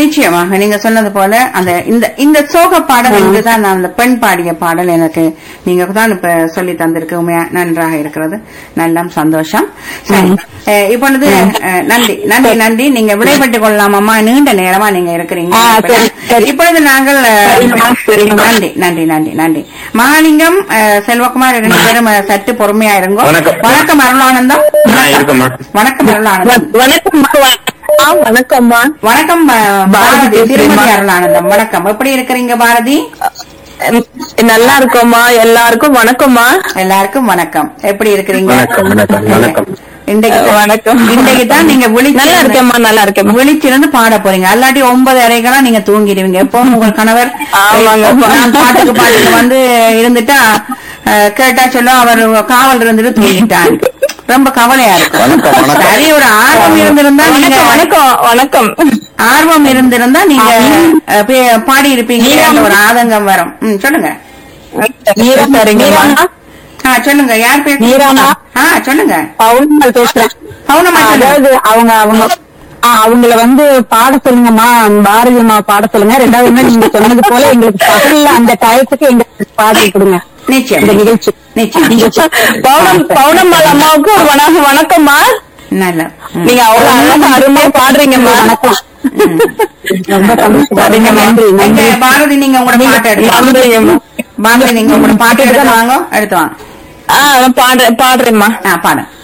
நிச்சயமாக நீங்க சொன்னது போல அந்த இந்த இந்த சோக பாடல் இதுதான் நான் அந்த பெண் பாடிய பாடல் எனக்கு நீங்க தான் இப்ப சொல்லி தந்திருக்கு உண்மையா நன்றாக இருக்கிறது நல்ல சந்தோஷம் சரி அஹ், இப்பொழுது அஹ், நன்றி நன்றி நன்றி நீங்க விடைபெற்றுக் கொள்ளலாமம்மா நீண்ட நேரமா நீங்க இருக்கிறீங்க ஆ, சரி, சரி. இப்பொழுது நாங்கள் அஹ், சரிம்மா, சரிம்மா. நன்றி நன்றி நன்றி நன்றி மகாலிங்கம் அஹ், செல்வகுமார் ரெண்டு பேரும் அஹ், சற்று பொறுமையா இருங்கோ வணக்கம். வணக்கம் அருளானந்தம் ஆ, இருக்கேம்மா. வணக்கம் அருளானந்தம் வணக்கம்மா வணக்கம். வணக்கம்மா வணக்கம் அஹ், பாரதி பாரதி திருமதி பேசுறேம்மா. அருளானந்தம் வணக்கம் எப்படி இருக்கிறீங்க பாரதி நல்லா இருக்கோம்மா எல்லாருக்கும் வணக்கம்மா எல்லாருக்கும் வணக்கம் எப்படி இருக்கிறீங்க வணக்கம், வணக்கம், வணக்கம். இன்றைக்கு வணக்கம். இன்றைக்கு தான் நீங்க விழிச்சு நல்லா இருக்கேம்மா நல்லா இருக்கேம்மா விழிச்சிருந்து பாட போறீங்க அல்லாட்டி ஒன்பது அறைகளா நீங்க தூங்கிடுவீங்க எப்போ உங்க கணவர் ஆமாங்க. நான் பாட்டுக்கு பாட்டுக்கு வந்து இருந்துட்டா அஹ், கேட்டா சொல்லும் அவர் காவல் இருந்துட்டு தூங்கிட்டான் ரொம்ப கவலையா இருக்கும் வணக்கம், வணக்கம். சரி ஒரு ஆர்வம் இருந்திருந்தா நீங்க வணக்கம் வணக்கம் வணக்கம் ஆர்வம் இருந்திருந்தா நீங்க அஹ், பே- பாடி இருப்பீங்க ஒரு ஆதங்கம் வரும் ம், சொல்லுங்க மீரா சரிங்கம்மா ஆ சொல்லுங்க யார் பேசுறீங்க மீராமா? ஆ சொல்லுங்க பவுன்மல் பேசுறேன் பவுனம்மா சொல்லுங்க அதாவது அவங்க அவங்க ஆ, அவங்கள வந்து பாட சொல்லுங்கம்மா பாரதி அம்மா பாட சொல்லுங்க ரெண்டாவது என்ன நீங்க சொன்னது போல எங்களுக்கு பகல்ல அந்த டயத்துக்கு எங்களுக்கு பாடல் கொடுங்க நிச்சயம் இந்த நிகழ்ச்சி நிச்சயம் பௌனம் பௌனம்மாள் அம்மாவுக்கு ஒரு வணக்கம் வணக்கம்மா நல்ல ம். நீங்க அவ்வளவு அழகா அருமையா பாடுறீங்கம்மா வணக்கம் ரொம்ப சந்தோஷம் சரிங்க நன்றி எங்க நன்றி பாரதி நீங்க உங்களோட பாட்டு எடுத்து வாங்க. நன்றிங்கம்மா பாரதி நீங்க உங்களோட பாட்டு எடுத்து வாங்க எடுத்து வாங்க ஆ பாடுறேன் பாடுறேன்மா ஆ பாடு